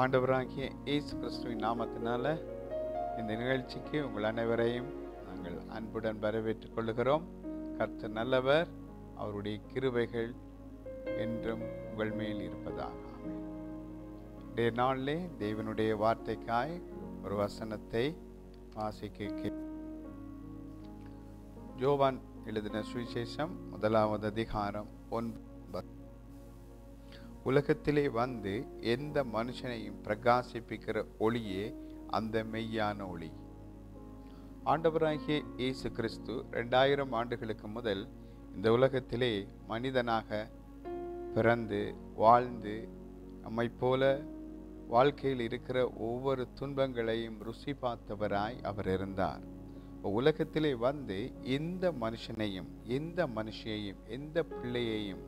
ஆண்டவராகிய இயேசு கிறிஸ்துவின் நாமத்தினால இந்த நிகழ்ச்சிக்கு உங்கள் அனைவரையும் நாங்கள் அன்புடன் வரவேற்றுக் கொள்கிறோம் கர்த்தர் நல்லவர் அவருடைய கிருபைகள் என்றும் உங்கள் மேல் இருப்பதாக ஆமென். இன்றைய நாளிலே தேவனுடைய வார்த்தைக்காய் ஒரு வசனத்தை வாசிக்க கே- யோவான் எழுதின சுவிசேஷம் முதலாவது அதிகாரம் ஒன்பது உலகத்திலே வந்து எந்த மனுஷனையும் பிரகாசிப்பிக்கிற ஒளியே அந்த மெய்யான ஒளி ஆண்டவராகிய இயேசு கிறிஸ்து ரெண்டாயிரம் ஆண்டுகளுக்கு முதல் இந்த உலகத்திலே மனிதனாக பிறந்து வாழ்ந்து நம்மைப் போல வாழ்க்கையில் இருக்கிற ஒவ்வொரு துன்பங்களையும் ருசி பார்த்தவராய் அவர் இருந்தார் உலகத்திலே வந்து எந்த மனுஷனையும் எந்த மனுஷியையும் எந்த பிள்ளையையும்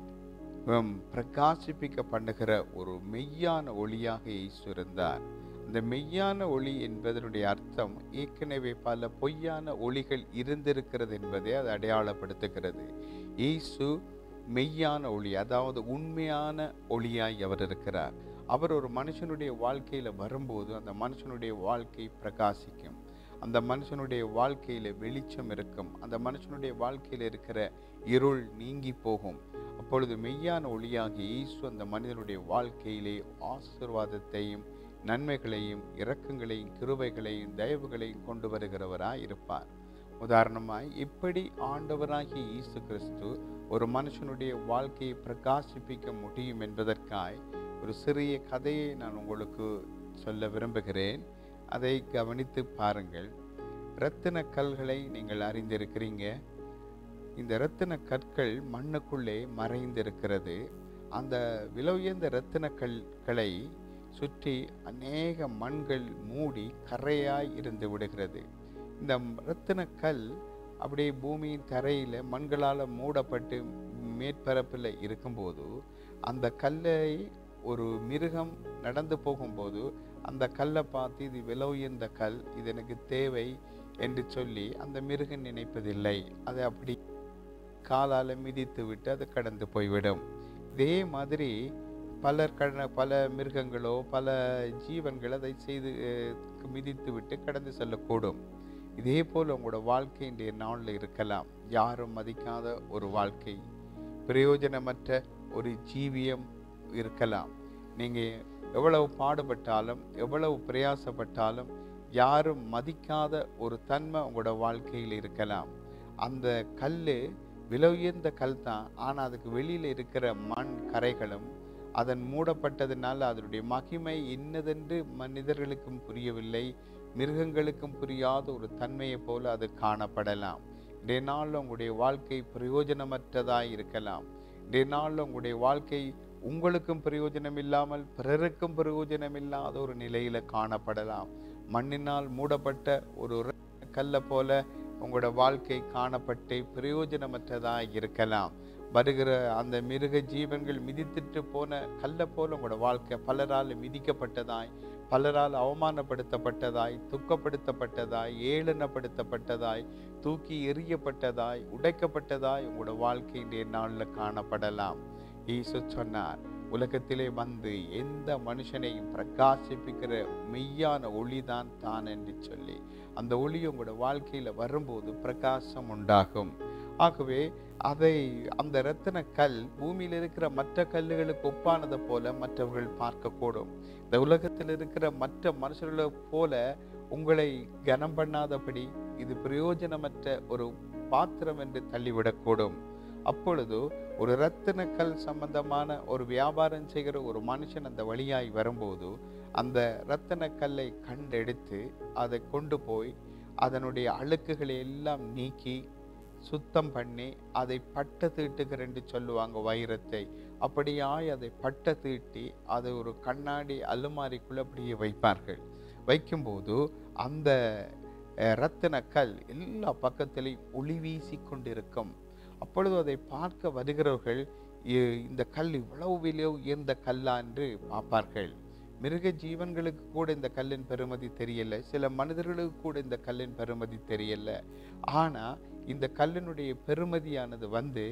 ஹம், பிரகாசிப்பிக்க பண்ணுகிற ஒரு மெய்யான ஒளியாக இயேசு இருந்தார் இந்த மெய்யான ஒளி என்பதனுடைய அர்த்தம் ஏற்கனவே பல பொய்யான ஒளிகள் இருந்திருக்கிறது என்பதை அது அடையாளப்படுத்துகிறது இயேசு மெய்யான ஒளி அதாவது உண்மையான ஒளியாய் அவர் இருக்கிறார் அவர் ஒரு மனுஷனுடைய வாழ்க்கையில வரும்போது அந்த மனுஷனுடைய வாழ்க்கை பிரகாசிக்கும் அந்த மனுஷனுடைய வாழ்க்கையில வெளிச்சம் இருக்கும் அந்த மனுஷனுடைய வாழ்க்கையில இருக்கிற இருள் நீங்கி போகும் அப்பொழுது மெய்யான ஒளியாகிய இயேசு அந்த மனிதனுடைய வாழ்க்கையிலே ஆசீர்வாதத்தையும் நன்மைகளையும் இரக்கங்களையும் கிருபைகளையும் தயவுகளையும் கொண்டு வருகிறவராய் இருப்பார் உதாரணமாய் இப்படி ஆண்டவராகிய இயேசு கிறிஸ்து ஒரு மனுஷனுடைய வாழ்க்கையை பிரகாசிப்பிக்க முடியும் என்பதற்காய் ஒரு சிறிய கதையை நான் உங்களுக்கு சொல்ல விரும்புகிறேன் அதை கவனித்து பாருங்கள் இரத்தின கல்களை நீங்கள் அறிந்திருக்கிறீங்க இந்த இரத்தின கற்கள் மண்ணுக்குள்ளே மறைந்திருக்கிறது அந்த விலை உயர்ந்த இரத்தின கற்களை சுற்றி அநேக மண்கள் மூடி கரையாய் இருந்து விடுகிறது இந்த இரத்தின கல் அப்படியே பூமியின் தரையில் மண்களால் மூடப்பட்டு மேற்பரப்பில் இருக்கும்போது அந்த கல்லை ஒரு மிருகம் நடந்து போகும்போது அந்த கல்லை பார்த்து இது விலை உயர்ந்த கல் இது எனக்கு தேவை என்று சொல்லி அந்த மிருகம் நினைப்பதில்லை அதை அப்படி காலால் மிதித்து விட்டு அது கடந்து போய்விடும் இதே மாதிரி பலர் கட பல மிருகங்களோ பல ஜீவன்கள் அதை செய்து அஹ், மிதித்து விட்டு கடந்து செல்லக்கூடும் இதே போல் உங்களோட வாழ்க்கை இன்றைய நாளில் இருக்கலாம் யாரும் மதிக்காத ஒரு வாழ்க்கை பிரயோஜனமற்ற ஒரு ஜீவியம் இருக்கலாம் நீங்கள் எவ்வளவு பாடுபட்டாலும் எவ்வளவு பிரயாசப்பட்டாலும் யாரும் மதிக்காத ஒரு தன்மை உங்களோட வாழ்க்கையில் இருக்கலாம் அந்த கல் விலை உயர்ந்த கல் தான் ஆனால் அதுக்கு வெளியில் இருக்கிற மண் கரைகளும் அதன் மூடப்பட்டதினால் அதனுடைய மகிமை இன்னதென்று மனிதர்களுக்கும் புரியவில்லை மிருகங்களுக்கும் புரியாத ஒரு தன்மையைப் போல அது காணப்படலாம் இன்றைய நாளில் உங்களுடைய வாழ்க்கை பிரயோஜனமற்றதாய் இருக்கலாம் இன்றைய நாளில் உங்களுடைய வாழ்க்கை உங்களுக்கும் பிரயோஜனம் இல்லாமல் பிறருக்கும் பிரயோஜனம் இல்லாத ஒரு நிலையில காணப்படலாம் மண்ணினால் மூடப்பட்ட ஒரு கல்லை போல உங்களோட வாழ்க்கை காணப்பட்டு பிரயோஜனமற்றதாய் இருக்கலாம் வருகிற அந்த மிருக ஜீவன்கள் மிதித்திட்டு போன கல்லை போல உங்களோட வாழ்க்கை பலரால் மிதிக்கப்பட்டதாய் பலரால் அவமானப்படுத்தப்பட்டதாய் துக்கப்படுத்தப்பட்டதாய் ஏளனப்படுத்தப்பட்டதாய் தூக்கி எறியப்பட்டதாய் உடைக்கப்பட்டதாய் உங்களோட வாழ்க்கையினுடைய நாளில் காணப்படலாம் இயேசு சொன்னார் உலகத்திலே வந்து எந்த மனுஷனையும் பிரகாசிப்பிக்கிற மெய்யான ஒளிதான் தான் என்று சொல்லி அந்த ஒளி உங்களோட வாழ்க்கையில வரும்போது பிரகாசம் உண்டாகும் ஆகவே அதை அந்த இரத்தின கல் பூமியில் இருக்கிற மற்ற கல்லுகளுக்கு ஒப்பானதை போல மற்றவர்கள் பார்க்கக்கூடும் இந்த உலகத்தில் இருக்கிற மற்ற மனுஷர்களை போல உங்களை கனம் பண்ணாதபடி இது பிரயோஜனமற்ற ஒரு பாத்திரம் என்று தள்ளிவிடக்கூடும் அப்பொழுது ஒரு இரத்தின கல் சம்பந்தமான ஒரு வியாபாரம் செய்கிற ஒரு மனுஷன் அந்த வழியாய் வரும்போது அந்த இரத்தின கல்லை கண்டெடுத்து அதை கொண்டு போய் அதனுடைய அழுக்குகளை எல்லாம் நீக்கி சுத்தம் பண்ணி அதை பட்ட தீட்டுகிற என்று சொல்லுவாங்க வைரத்தை அப்படியாய் அதை பட்ட தீட்டி அதை ஒரு கண்ணாடி அலுமாரிக்குள்ள அப்படியே வைப்பார்கள் வைக்கும்போது அந்த அஹ், இரத்தின கல் எல்லா பக்கத்திலையும் ஒளி வீசி கொண்டிருக்கும் அப்பொழுது அதை பார்க்க வருகிறவர்கள் இ- இந்த கல் இவ்வளவு விலை உயர்ந்த கல்லா என்று பார்ப்பார்கள் மிருக ஜீவன்களுக்கு கூட இந்த கல்லின் பெருமதி தெரியல சில மனிதர்களுக்கு கூட இந்த கல்லின் பெருமதி தெரியல ஆனா இந்த கல்லினுடைய பெருமதியானது வந்து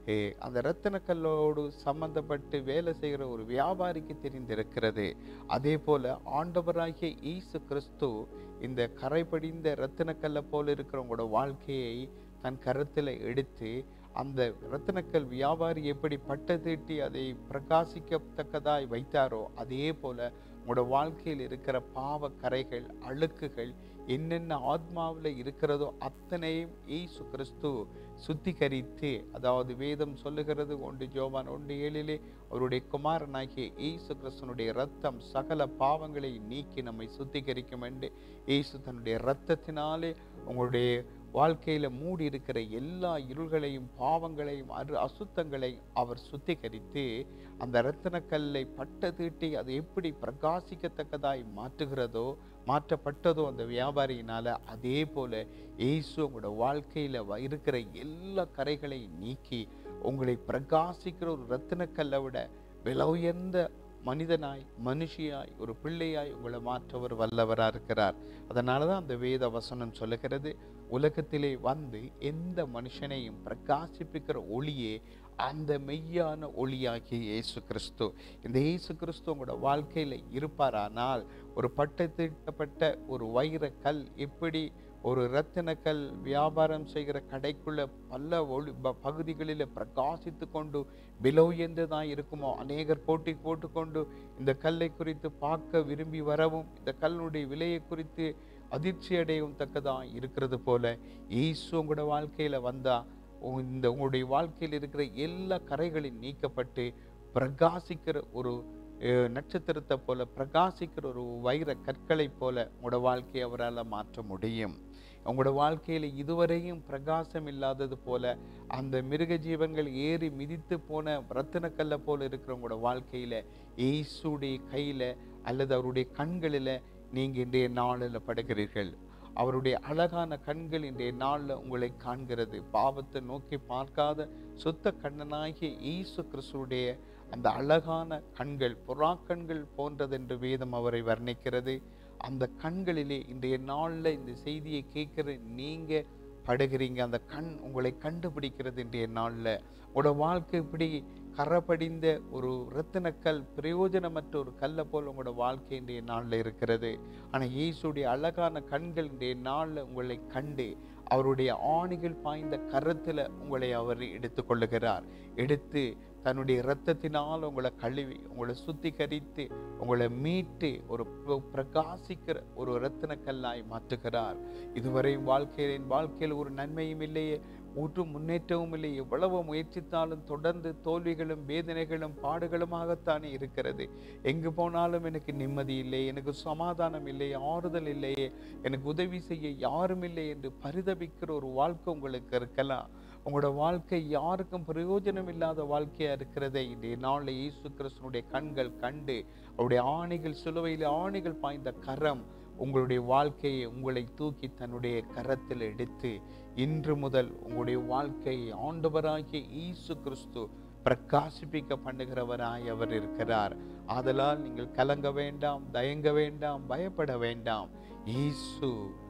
ஏ, அந்த ரத்தினக்கல்லோடு சம்பந்தப்பட்டு வேலை செய்கிற ஒரு வியாபாரிக்கு தெரிந்திருக்கிறது அதே போல ஆண்டவராகிய இயேசு கிறிஸ்து இந்த கரைபடிந்த ரத்தினக்கல்லை போல இருக்கிற உங்களோட வாழ்க்கையை தன் கருத்தில் எடுத்து அந்த ரத்தினக்கல் வியாபாரி எப்படி பட்டை தீட்டி அதை பிரகாசிக்கத்தக்கதாய் வைத்தாரோ அதே போல உங்களோட வாழ்க்கையில் இருக்கிற பாவ கரைகள் அழுக்குகள் என்னென்ன ஆத்மாவில் இருக்கிறதோ அத்தனையும் இயேசு கிறிஸ்து சுத்திகரித்து அதாவது வேதம் சொல்லுகிறது ஒன்று ஜோவான் ஒன்று ஏழிலே அவருடைய குமாரனாகிய இயேசு கிறிஸ்துனுடைய ரத்தம் சகல பாவங்களை நீக்கி நம்மை சுத்திகரிக்கும் என்று இயேசு தன்னுடைய இரத்தத்தினாலே உங்களுடைய வாழ்க்கையில மூடி இருக்கிற எல்லா இருள்களையும் பாவங்களையும் அரு அசுத்தங்களையும் அவர் சுத்திகரித்து அந்த இரத்தினக்கல்லை பட்ட தீட்டி அது எப்படி பிரகாசிக்கத்தக்கதாய் மாற்றுகிறதோ மாற்றப்பட்டதோ அந்த வியாபாரியினால அதே போல இயேசு உங்களோட வாழ்க்கையில வ- இருக்கிற எல்லா கரைகளையும் நீக்கி உங்களை பிரகாசிக்கிற ஒரு இரத்தினக்கல்லை விட விலை உயர்ந்த மனிதனாய் மனுஷியாய் ஒரு பிள்ளையாய் உங்களை மாற்றவர் வல்லவரா இருக்கிறார் அதனால தான் அந்த வேத வசனம் சொல்லுகிறது உலகத்திலே வந்து எந்த மனுஷனையும் பிரகாசிப்பிக்கிற ஒளியே அந்த மெய்யான ஒளியாகிய இயேசு கிறிஸ்து இந்த இயேசு கிறிஸ்து உங்களோட வாழ்க்கையில இருப்பாரானால் ஒரு பட்டை தீட்டப்பட்ட ஒரு வைர கல் எப்படி ஒரு ரத்தினக்கல் வியாபாரம் செய்கிற கடைக்குள்ள பல ஒளி ப- பகுதிகளில் பிரகாசித்து கொண்டு விலை உயர்ந்ததாக இருக்குமோ அநேகர் போட்டி போட்டுக்கொண்டு இந்த கல்லை குறித்து பார்க்க விரும்பி வரவும் இந்த கல்லுடைய விலையை குறித்து அதிர்ச்சி அடையவும் தக்கதாக இருக்கிறது போல இயேசு உங்களோட வாழ்க்கையில வந்தா உங்க- இந்த உங்களுடைய வாழ்க்கையில் இருக்கிற எல்லா கரைகளும் நீக்கப்பட்டு பிரகாசிக்கிற ஒரு அஹ், நட்சத்திரத்தை போல பிரகாசிக்கிற ஒரு வைர கற்களை போல உங்களோட வாழ்க்கையை அவரால் மாற்ற முடியும் உங்களோட வாழ்க்கையில இதுவரையும் பிரகாசம் இல்லாதது போல அந்த மிருக ஜீவங்கள் ஏறி மிதித்து போன ரத்தினக்கல்லை போல இருக்கிற உங்களோட வாழ்க்கையில இயேசுடைய கையில அல்லது அவருடைய கண்களில நீங்க இன்றைய நாளில் படுகிறீர்கள் அவருடைய அழகான கண்கள் இன்றைய நாளில் உங்களை காண்கிறது பாவத்தை நோக்கி பார்க்காத சுத்த கண்ணனாகிய இயேசு கிறிஸ்துடைய அந்த அழகான கண்கள் புறாக்கண்கள் போன்றதென்று வேதம் அவரை வர்ணிக்கிறது அந்த கண்களிலே இன்றைய நாளில் இந்த செய்தியை கேட்குற நீங்க படுகிறீங்க அந்த கண் உங்களை கண்டுபிடிக்கிறது இன்றைய நாளில் உங்களோட வாழ்க்கை இப்படி கரப்படிந்த ஒரு ரத்தினக்கல் பிரயோஜனமற்ற ஒரு கல்லை போல் உங்களோட வாழ்க்கை இன்றைய நாளில் இருக்கிறது ஆனால் இயேசுடைய அழகான கண்கள் இன்றைய நாளில் உங்களை கண்டு அவருடைய ஆணிகள் பாய்ந்த கரத்தில் உங்களை அவர் எடுத்துக்கொள்ளுகிறார் எடுத்து தன்னுடைய இரத்தத்தினால் உங்களை கழுவி உங்களை சுத்திகரித்து உங்களை மீட்டு ஒரு பிர- பிரகாசிக்கிற ஒரு இரத்தினக்கல்லாய் மாற்றுகிறார் இதுவரையும் வாழ்க்கையின் வாழ்க்கையில் ஒரு நன்மையும் இல்லையே ஒரு முன்னேற்றமும் இல்லை எவ்வளவு முயற்சித்தாலும் தொடர்ந்து தோல்விகளும் வேதனைகளும் பாடுகளுமாகத்தானே இருக்கிறது எங்கு போனாலும் எனக்கு நிம்மதி இல்லை எனக்கு சமாதானம் இல்லை ஆறுதல் இல்லையே எனக்கு உதவி செய்ய யாரும் இல்லை என்று பரிதபிக்கிற ஒரு வாழ்க்கை உங்களுக்கு இருக்கலாம் உங்களோட வாழ்க்கை யாருக்கும் பிரயோஜனம் இல்லாத வாழ்க்கையா இருக்கிறதை இன்றைய நாளில் இயேசு கிறிஸ்துனுடைய கண்கள் கண்டு அவருடைய ஆணைகள் சிலுவையில் ஆணைகள் பாய்ந்த கரம் உங்களுடைய வாழ்க்கையை உங்களை தூக்கி தன்னுடைய கரத்தில் எடுத்து இன்று முதல் உங்களுடைய வாழ்க்கையை ஆண்டவராகிய இயேசு கிறிஸ்து பிரகாசிப்பிக்க பண்ணுகிறவராய் அவர் இருக்கிறார் ஆதலால் நீங்கள் கலங்க வேண்டாம் தயங்க வேண்டாம் பயப்பட வேண்டாம் இயேசு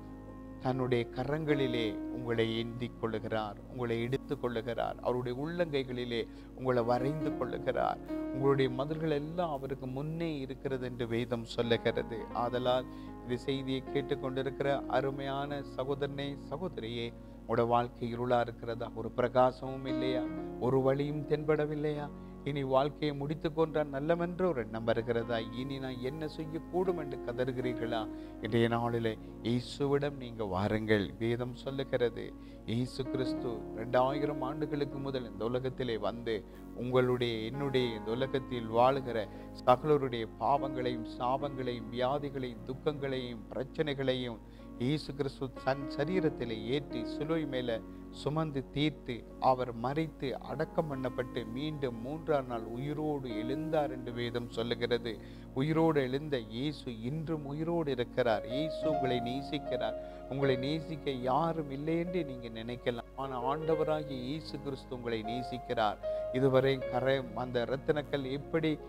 தன்னுடைய கரங்களிலே உங்களை ஏந்தி கொள்ளுகிறார் உங்களை எடுத்து கொள்ளுகிறார் அவருடைய உள்ளங்கைகளிலே உங்களை வரைந்து கொள்ளுகிறார் உங்களுடைய மதில்கள் எல்லாம் அவருக்கு முன்னே இருக்கிறது என்று வேதம் சொல்லுகிறது ஆதலால் இந்த செய்தியை கேட்டுக்கொண்டிருக்கிற அருமையான சகோதரனே சகோதரியே உங்களோட வாழ்க்கை இருளா இருக்கிறதா ஒரு பிரகாசமும் இல்லையா ஒரு வழியும் தென்படவில்லையா இனி வாழ்க்கையை முடித்து கொண்டால் நல்லமென்ற ஒரு எண்ணம் வருகிறதா இனி நான் என்ன செய்யக்கூடும் என்று கதறுகிறீர்களா இன்றைய நாளிலே இயேசுவிடம் நீங்க வாருங்கள் வேதம் சொல்லுகிறது இயேசு கிறிஸ்து ரெண்டாயிரம் ஆண்டுகளுக்கு முதல் இந்த உலகத்திலே வந்து உங்களுடைய என்னுடைய இந்த உலகத்தில் வாழுகிற சகலருடைய பாவங்களையும் சாபங்களையும் வியாதிகளையும் துக்கங்களையும் பிரச்சனைகளையும் இயேசு கிறிஸ்து தன் சரீரத்திலே ஏற்றி சிலுவை மேல சுமந்து தீர்த்து அவர் மறித்து அடக்கம் பண்ணப்பட்டு மீண்டும் மூன்றாம் நாள் உயிரோடு எழுந்தார் என்று வேதம் சொல்லுகிறது உயிரோடு எழுந்த இயேசு இன்றும் உயிரோடு இருக்கிறார் இயேசு உங்களை நேசிக்கிறார் உங்களை நேசிக்க யாரும் இல்லை என்று நீங்க நினைக்கலாம் ஆனால் ஆண்டவராகிய இயேசு கிறிஸ்து உங்களை நேசிக்கிறார் இதுவரை கரை அந்த ரத்தினக்கல் எப்படி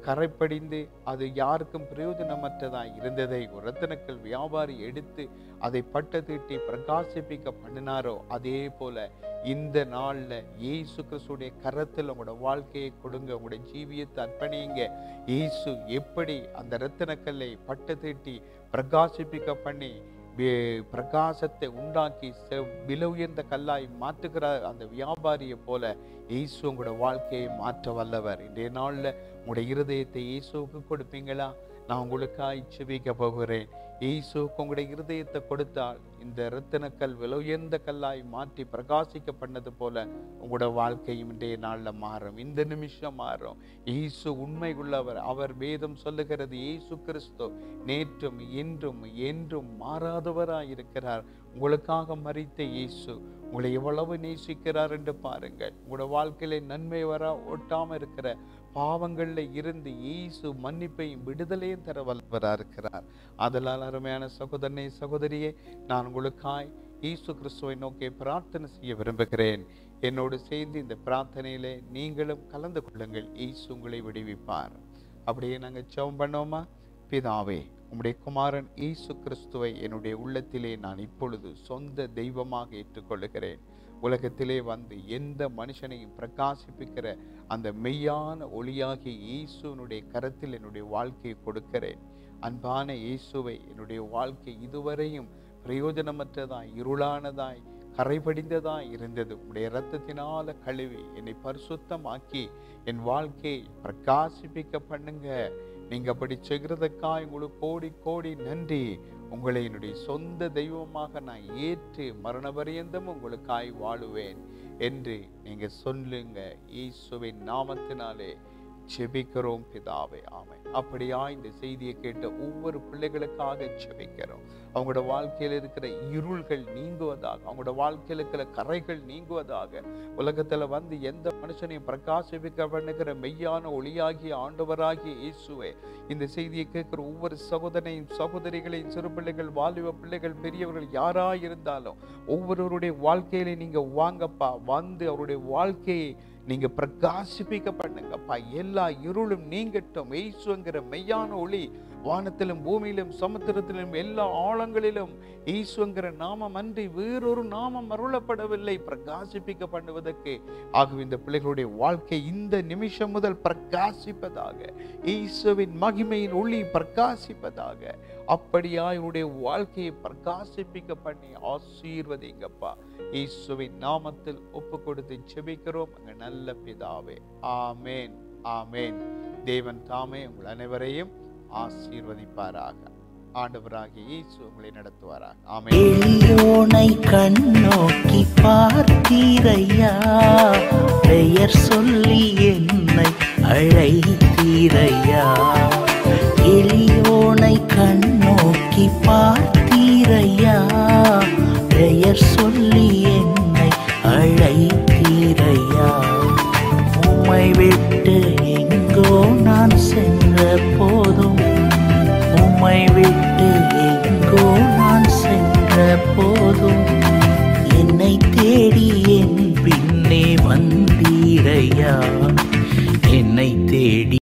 கரைப்படிந்து அது யாருக்கும் பிரயோஜனமற்றதாய் இருந்ததை ஒரு ரத்தினக்கல் வியாபாரி எடுத்து அதை பட்ட தீட்டி பிரகாசிப்பிக்க பண்ணினாரோ அதே போல இந்த நாள்ல இயேசு கிறிஸ்துடைய கரத்தில் உங்களோட வாழ்க்கையை கொடுங்க உங்களோட ஜீவியத்தை அர்ப்பணிங்க இயேசு எப்படி அந்த ரத்தினக்கல்லை பட்ட தீட்டி பிரகாசிப்பிக்க பண்ணி வே- பிரகாசத்தை உண்டாக்கி செ- விலை உயர்ந்த கல்லாய் மாற்றுகிற அந்த வியாபாரியை போல இயேசு உங்களோட வாழ்க்கையை மாற்ற வல்லவர் இன்றைய நாள்ல உங்களுடைய இருதயத்தை இயேசுவுக்கு கொடுப்பீங்களா நான் உங்களுக்காய் செபிக்க போகிறேன் இயேசுவுக்கு உங்களுடைய இருதயத்தை கொடுத்தால் இந்த இரத்தினக்கல் விலை உயர்ந்த கல்லாய் மாற்றி பிரகாசிக்க பண்ணது போல உங்களோட வாழ்க்கையும் இன்றைய நாள்ல மாறும் இந்த நிமிஷம் மாறும் இயேசு உண்மை உள்ளவர் அவர் வேதம் சொல்லுகிறது இயேசு கிறிஸ்து நேற்றும் இன்றும் என்றும் மாறாதவராய் இருக்கிறார் உங்களுக்காக மறித்த இயேசு உங்களை எவ்வளவு நேசிக்கிறார் என்று பாருங்கள் உங்களோட வாழ்க்கையில நன்மை வர ஒட்டாம இருக்கிற பாவங்கள்ல இருந்து இயேசு மன்னிப்பையும் விடுதலையும் தர வல்லவராக இருக்கிறார் அதனால் அருமையான சகோதரனே சகோதரியே நான் உங்களுக்காய் இயேசு கிறிஸ்துவை நோக்கி பிரார்த்தனை செய்ய விரும்புகிறேன் என்னோடு சேர்ந்து இந்த பிரார்த்தனையிலே நீங்களும் கலந்து கொள்ளுங்கள் இயேசு உங்களை விடுவிப்பார் அப்படியே நாங்கள் ஜெபம் பண்ணோமா பிதாவே உம்முடைய குமாரன் இயேசு கிறிஸ்துவை என்னுடைய உள்ளத்திலே நான் இப்பொழுது சொந்த தெய்வமாக ஏற்றுக்கொள்ளுகிறேன் உலகத்திலே வந்து எந்த மனுஷனையும் பிரகாசிப்பிக்கிற அந்த மெய்யான ஒளியாகிய இயேசுனுடைய கரத்தில் என்னுடைய வாழ்க்கையை கொடுக்கிறேன் அன்பான இயேசுவை என்னுடைய வாழ்க்கை இதுவரையும் பிரயோஜனமற்றதாய் இருளானதாய் கரைபடிந்ததாய் இருந்தது உடைய இரத்தத்தினால கழுவி என்னை பரிசுத்தமாக்கி என் வாழ்க்கையை பிரகாசிப்பிக்க பண்ணுங்க நீங்க அப்படி செய்கிறதுக்காக உங்களுக்கு கோடி கோடி நன்றி உங்களை என்னுடைய சொந்த தெய்வமாக நான் ஏற்று மரண பரியந்தம் உங்களுக்காய் வாழுவேன் என்று நீங்க சொல்லுங்க இயேசுவின் நாமத்தினாலே ஜெபிக்கிறோம் பிதாவே ஆமை அப்படியா இந்த செய்தியை கேட்ட ஒவ்வொரு பிள்ளைகளுக்காக ஜெபிக்கிறோம் அவங்களோட வாழ்க்கையில் இருக்கிற இருள்கள் நீங்குவதாக அவங்களோட வாழ்க்கையில் இருக்கிற கரைகள் நீங்குவதாக உலகத்துல வந்து எந்த மனுஷனையும் பிரகாசிப்பிக்க பண்ணுகிற மெய்யான ஒளியாகிய ஆண்டவராகிய இயேசுவே இந்த செய்தியை கேட்கிற ஒவ்வொரு சகோதரனையும் சகோதரிகளையும் சிறு பிள்ளைகள் வாலிப பிள்ளைகள் பெரியவர்கள் யாரா இருந்தாலும் ஒவ்வொருவருடைய வாழ்க்கையில நீங்க வாங்கப்பா வந்து அவருடைய வாழ்க்கையை நீங்க பிரகாசிப்பிக்க பண்ணுங்கப்பா எல்லா இருளும் நீங்கட்டும் ஈசுங்கிற மெய்யான ஒளி வானத்திலும் பூமியிலும் சமுத்திரத்திலும் எல்லா ஆழங்களிலும் ஈசுங்கிற நாமம் அன்றி வேறொரு நாமம் அருளப்படவில்லை பிரகாசிப்பிக்க பண்ணுவதற்கு ஆகவே இந்த பிள்ளைகளுடைய வாழ்க்கை இந்த நிமிஷம் முதல் பிரகாசிப்பதாக ஈசுவின் மகிமையின் ஒளி பிரகாசிப்பதாக அப்படியா இவருடைய வாழ்க்கையை பிரகாசிப்பிக்க பண்ணி ஆசீர்வதிங்கப்பா இயேசுவின் நாமத்தில் ஒப்பு கொடுத்து ஜெபிக்கிறோம் அங்க நல்ல பிதாவே ஆமேன் ஆமேன் தேவன் தாமே உங்கள் அனைவரையும் ஆசீர்வதிப்பாராக ஆண்டவராகிய இயேசு உங்களை நடத்துவாராக ஆமென் எளியோனை கண்ணோக்கி பார்த்தீரையா பெயர் சொல்லி என்னை அழைத்தீரையா எளியோனை கண்ணோக்கி பார்த்தீரையா பெயர் சொல்லி என்னை அழைத்தீரையா உம்மை விட்டு எங்கோ நான் சென்ற போதும் உம்மை விட்டு எங்கோ நான் சென்ற போதும் என்னை தேடி என் பின்னே வந்தீரையா என்னை தேடி